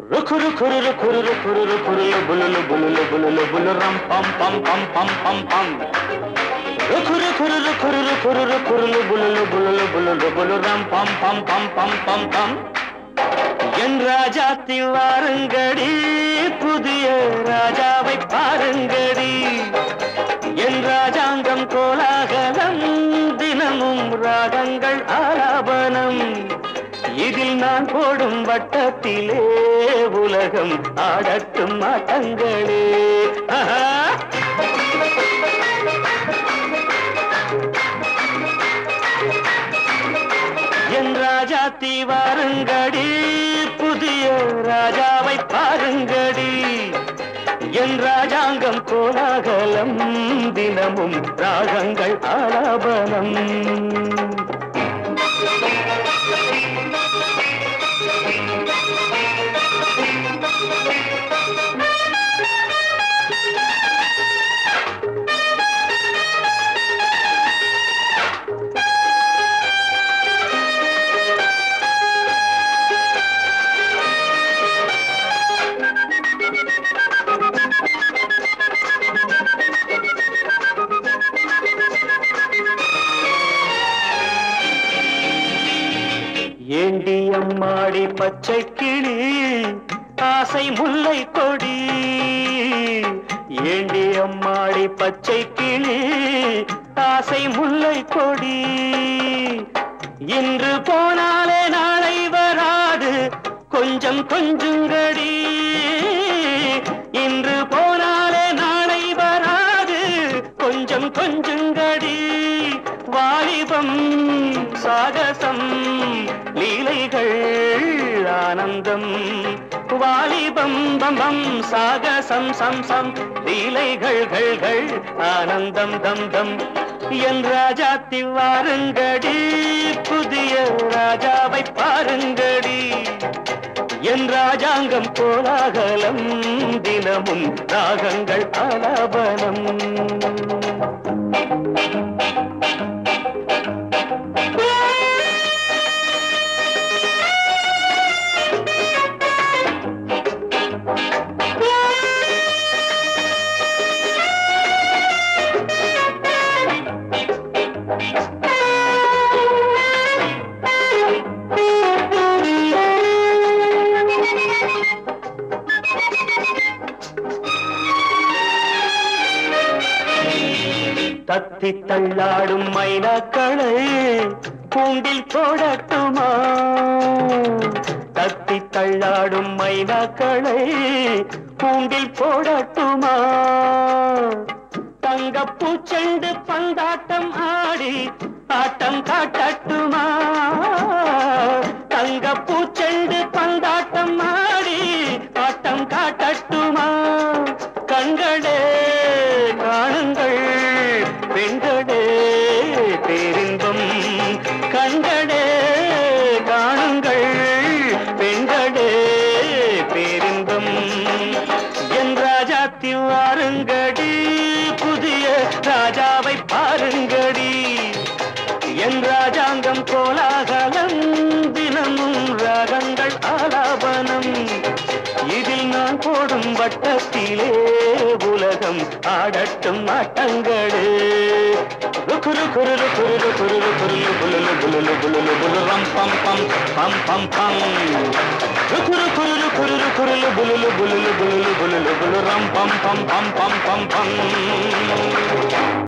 రుకురు కురురు కురురు కురురు కురులు బులులు బులులు బులులు బులు రం పం పం పం పం పం పం రుకురు కురురు కురురు కురురు కురులు బులులు బులులు బులులు బులు ரம் பம் பம் பம் பம் பம் பம் என் ராஜாத்தில் வாருங்கடி புதிய ராஜாவை பாருங்கடி என் ராஜாங்கம் கோலாகலம் தினமும் ராகங்கள் ஆலாபனம் இதில் நான் போடும் வட்டத்திலே உலகம் ஆடட்டும் ஆட்டங்களே ஆஹா என் ராஜாத்தி வாருங்கடி புதிய ராஜாவை பாருங்கடி என் ராஜாங்கம் கோலாகலம் தினமும் ராகங்கள் ஆலாபனம் ஏண்டி அம்மாடி பச்சை கிளி ஆசை முல்லை கொடி ஏண்டி அம்மாடி பச்சை கிளி ஆசை முல்லை கொடி இன்று போனாலே நாளை வராது கொஞ்சம் கொஞ்சங்கடி இன்று போனாலே நாளை வராது கொஞ்சம் கொஞ்சங்கடி வாலிபம் சாகசம் லீலைகள் ஆனந்தம் வாலிபம் பம் பம் சாகசம் சம் சம் லீலைகள் கள் கள் ஆனந்தம் தம் தம் என் ராஜாத்தி வாருங்கடி புதிய ராஜாவை பாருங்கடி என் ராஜாங்கம் கோலாகலம் தினமும் ராகங்கள் ஆலாபனம் தத்தி தள்ளாடும் மைனாக்களை கூண்டில் போடட்டுமா தத்தி தள்ளாடும் மைனாக்களை கூண்டில் போடட்டுமா தங்கப்பூ செண்டு பந்தாட்டம் ஆடி ஆட்டம் காட்டட்டுமா தங்கப்பூ செண்டு பந்தாட்டம் ஆடி ஆட்டம் காட்டட்டுமா கண்களே காணுங்கள் பெண்களே பேரின்பம் கண்களே காணுங்கள் பெண்களே பேரின்பம் என் ராஜாத்தி வாருங்கடி புதிய ராஜாவை பாருங்கடி என் ராஜாங்கம் கோலாகலம் தினமும் ராகங்கள் ஆலாபனம் இதில் நான் போடும் வட்டத்திலே உலகம் ஆடட்டும் ஆட்டங்களே ருக்குரு குருரு குருரு குருரு குருலு புலுலு புலுலு புலுலு புலுரம் பம் பம் பம் பம் பம் ருக்குரு குருரு குருரு குருலு புலுலு புலுலு புலுலு புலுலு புலுரம் பம் பம் பம் பம் பம் பம்